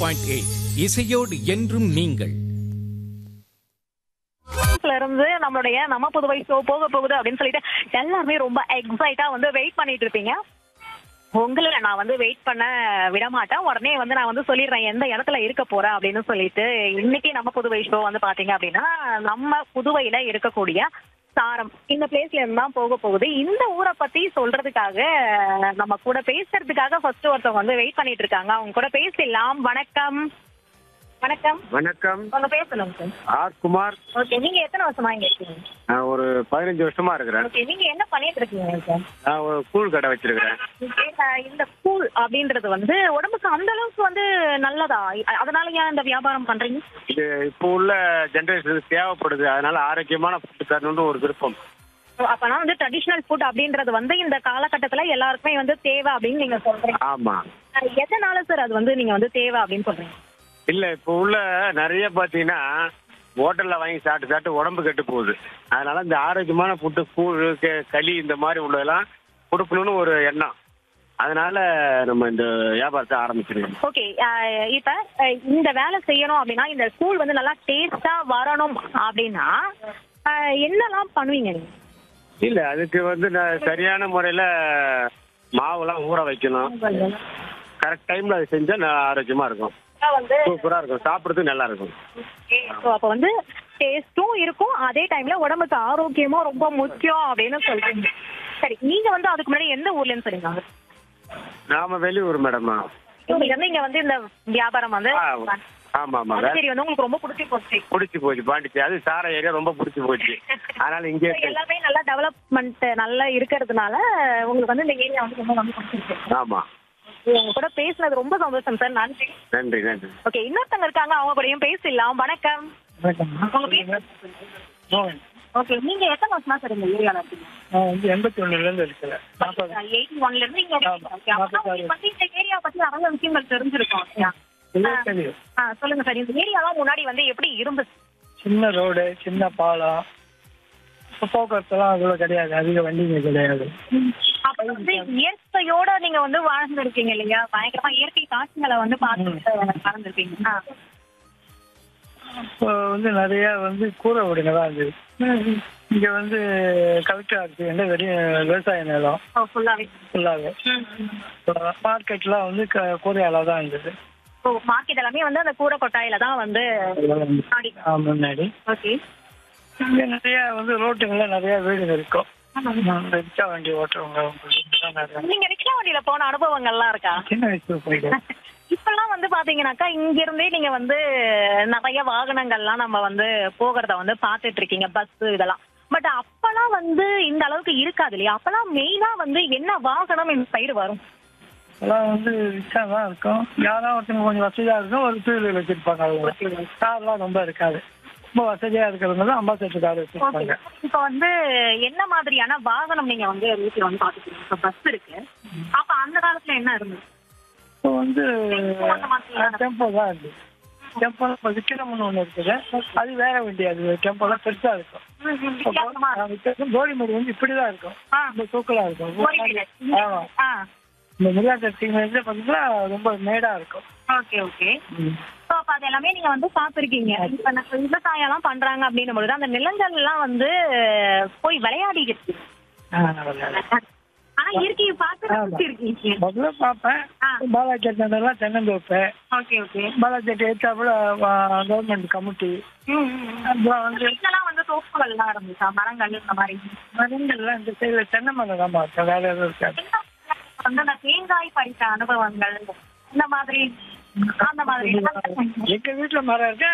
Point eight இசையோடு என்றும் நீங்கள் ல இருந்து நம்மளுடைய நம்ம புதுவை ஷோ போக போகுது அப்படின்னு சொல்லிட்டு எல்லாருமே ரொம்ப எக்ஸைட்டா வந்து வெயிட் பண்ணிட்டு இருப்பீங்க உங்களை நான் வந்து வெயிட் பண்ண விட மாட்டேன் உடனே வந்து நான் வந்து சொல்லிடுறேன் எந்த இடத்துல இருக்க போறேன் அப்படின்னு சொல்லிட்டு இன்னைக்கு நம்ம புதுவை ஷோ வந்து பாத்தீங்க அப்படின்னா நம்ம புதுவையில இருக்கக்கூடிய சாரம் இந்த பிளேஸ்ல இருந்து தான் போக போகுது இந்த ஊரை பத்தி சொல்றதுக்காக நம்ம கூட பேசுறதுக்காக ஃபர்ஸ்ட் ஒருத்தவங்க வந்து வெயிட் பண்ணிட்டு இருக்காங்க அவங்க கூட பேசலாம் வணக்கம் வணக்கம் வணக்கம் உங்க பேர் சொல்லுங்க சார் ஆர் குமார் ஓகே நீங்க எத்தனை வருஷமா இங்க இருக்கீங்க நான் ஒரு பதினஞ்சு வருஷமா இருக்கிறேன் ஓகே நீங்க என்ன பண்ணிட்டு இருக்கீங்க சார் நான் ஒரு கூழ் கடை வச்சிருக்கிறேன் Okay, அஹ் இந்த கூழ் அப்படின்றது வந்து உடம்புக்கு அந்த அளவுக்கு வந்து நல்லதா அ- அதனால ஏன் இந்த வியாபாரம் பண்றீங்க இது இப்போ உள்ள ஜென்ரேஷனுக்கு தேவைப்படுது அதனால ஆரோக்கியமான ஃபுட் தரணும்னு ஒரு விருப்பம் So, அப்பனா வந்து ட்ரெடிஷனல் ஃபுட் அப்படின்றது வந்து இந்த காலகட்டத்துல எல்லாருக்குமே வந்து தேவை அப்படின்னு நீங்க சொல்றீங்க ஆமா அஹ் எதனால சார் அது வந்து நீங்க வந்து தேவை அப்படின்னு சொல்றீங்க இல்ல இப்போ உள்ள நிறைய பாத்தீங்கன்னா ஹோட்டல்ல வாங்கி சாப்பிட்டு சாப்பிட்டு உடம்பு கெட்டு போகுது அதனால இந்த ஆரோக்கியமான ஃபுட்டு கூழ் கே- களி இந்த மாதிரி உள்ளதெல்லாம் கொடுக்கணும்னு ஒரு எண்ணம் அதனால நம்ம இந்த வியாபாரத்தை ஆரம்பிச்சிருக்கோம் ஓகே இப்ப அஹ் இந்த வேலை செய்யணும் அப்படின்னா இந்த கூழ் வந்து நல்லா டேஸ்டா வரணும் அப்படின்னா அஹ் என்னெல்லாம் பண்ணுவீங்க நீங்க இல்ல அதுக்கு வந்து நான் சரியான முறையில மாவுலாம் ஊற வைக்கணும் கரெக்ட் டைம்ல அது செஞ்சா நான் ஆரோக்கியமா இருக்கும் வந்து சூப்பரா இருக்கும் சாப்பிடுறதுக்கு நல்லா இருக்கும் ஸோ அப்போ வந்து டேஸ்டும் இருக்கும் அதே டைம்ல உடம்புக்கு ஆரோக்கியமும் ரொம்ப முக்கியம் அப்படின்னு சொல்றீங்க சரி நீங்க வந்து அதுக்கு முன்னாடி எந்த ஊர்ல இருந்து சொல்றீங்க நாம வெளியூர் மேடம் உங்களுக்கு வந்து இங்க வந்து இந்த வியாபாரம் வந்து ஆமா ஆமா வே- சரி வந்து உங்களுக்கு ரொம்ப பிடிச்சி போச்சு பிடிச்சி போச்சு பாண்டிச்சு அது சார ஏரியா ரொம்ப பிடிச்சி போச்சு அதனால இங்கே எல்லாமே நல்லா டெவலப்மெண்ட் நல்லா இருக்கிறதுனால உங்களுக்கு வந்து இந்த ஏரியா வந்து ரொம்ப வந்து பிடிச்சிருக்கு ஆமா உங்க கூட பேசுனது ரொம்ப சந்தோஷம் சார் நன்றி நன்றி நன்றி ஓகே இன்னொருத்தங்க இருக்காங்க அவங்க கூடயும் பேசிடலாம் வணக்கம் உங்க பேர் ஓகே நீங்க எத்தனை வருஷமா சார் இந்த ஏரியால இருக்கீங்க நான் வந்து எண்பத்தி ஒண்ணுல இருந்து இருக்கிறேன் நாற்பது எயிட்டி ஒன்ல இருந்து இங்க இருக்கீங்க. ஆமா. Okay, அப்பதான் உங்களுக்கு வந்து இந்த ஏரியா பத்தி நிறைய விஷயங்கள் தெரிஞ்சிருக்கும் இல்லையா? தெரியும், தெரியும் ஆ, சொல்லுங்க சார் இந்த ஏரியாலாம் முன்னாடி வந்து எப்படி இருந்துச்சு சின்ன ரோடு சின்ன பாலம் இப்போ போக்குவரத்துலாம் அவ்வளோ கிடையாது அதிக வண்டிங்க கிடையாது அப்ப வந்து இயற்கையோட நீங்க வந்து வாழ்ந்துருக்கீங்க இல்லையா பயங்கரமா இயற்கை காட்சிகளை வந்து பார்த்து வாழ்ந்துருக்கீங்க ஆ. இப்போ வந்து நிறைய வந்து கூரை வீடுங்க தான் இருந்தது இங்க வந்து கலெக்டர் ஆஃபீஸ் வந்து வெறும் விவசாய நிலம் ஓ, full-ஆவே. ஃபுல்லாகவே ம், ம். மார்க்கெட்லாம் வந்து க- கூரையால தான் இருந்தது ஓ மார்க்கெட் எல்லாமே வந்து அந்த கூரை கொட்டாயில தான் வந்து ஆடி ஆ, முன்னாடி ஓகே இங்க நிறைய வந்து ரோட்டுங்கள நிறைய வீடுங்க இருக்கும் இந்த ரிக்ஷா வண்டி ஓட்டுறவங்க அவங்களுக்கு தான் நிறைய நீங்க ரிக்ஷா வண்டியில போன அனுபவங்கள்லாம் இருக்கா சின்ன வயசுல போயிட்டு இப்பெல்லாம் வந்து பாத்தீங்கன்னாக்கா இங்க இருந்தே நீங்க வந்து நிறைய வாகனங்கள்லாம் நம்ம வந்து போகிறத வந்து பாத்துட்டு இருக்கீங்க பஸ் இதெல்லாம் பட் அப்பெல்லாம் வந்து இந்த அளவுக்கு இருக்காது இல்லையா அப்பெல்லாம் மெயினா வந்து என்ன வாகனம் இந்த சைடு வரும் எல்லாம் வந்து ரிக்ஷா தான் இருக்கும் யாராவது ஒருத்தவங்க கொஞ்சம் வசதியா இருக்கும் ஒரு டூ வீலர் வச்சிருப்பாங்க அவங்க கார்லாம் ரொம்ப இருக்காது ரொம்ப வசதியா இருக்கிறவங்க தான் அம்பாசேட்டர் கார் வச்சிருப்பாங்க இப்ப வந்து என்ன மாதிரியான வாகனம் நீங்க வந்து வீட்டுல வந்து பாத்துக்கீங்க இப்ப பஸ் இருக்கு அப்ப அந்த காலத்துல என்ன இருந்தது இப்போ வந்து அந்த மாதிரியான- டெம்போ தான் இருக்கு டெம்போ இப்போ விக்கிரம்னு ஒன்று இருக்குது அது வேற வண்டி அது டெம்போலாம் பெருசா இருக்கும் வித்தியாசமா இருக்கும். கோழிமடி வந்து இப்படிதான் இருக்கும் ஆ. ரொம்ப தூக்கலா இருக்கும் கோழிமேடு. ஆமா ஆ இந்த மிருகாட்சி வந்து பாத்தீங்கன்னா ரொம்ப மேடா இருக்கும் ஓகே ஓகே ஸோ அப்ப அது எல்லாமே நீங்க வந்து பார்த்திருக்கீங்க இப்ப நம்ம விவசாயம் எல்லாம் பண்றாங்க அப்படின்னும் பொழுது அந்த நிலங்கள் எல்லாம் வந்து போய் விளையாடிக்கிட்டு இருக்கு. ஆ, நல்லா. ஆனா இயற்கையை பார்க்கறது இருக்கீங்க முதல்ல பார்ப்பேன் ஆ. பாலாஜி எல்லாம் தென்னந்தோப்பு ஓகே ஓகே பாலாஜி ஏற்றாப்புல கவர்மெண்ட் கமிட்டி அப்புறம் வந்து வீட்டுலலாம் வந்து தோப்புகள் எல்லாம் இருந்துச்சா மரங்கள் இந்த மாதிரி மரங்கள்லாம் இந்த சைடுல தென்னை மரம் தான் பார்த்தேன் வேற எதுவும் இருக்காது வந்து அந்த தேங்காய் பறித்த அனுபவங்கள் இந்த மாதிரி அந்த மாதிரி எங்க வீட்டுல மரம் இருக்கு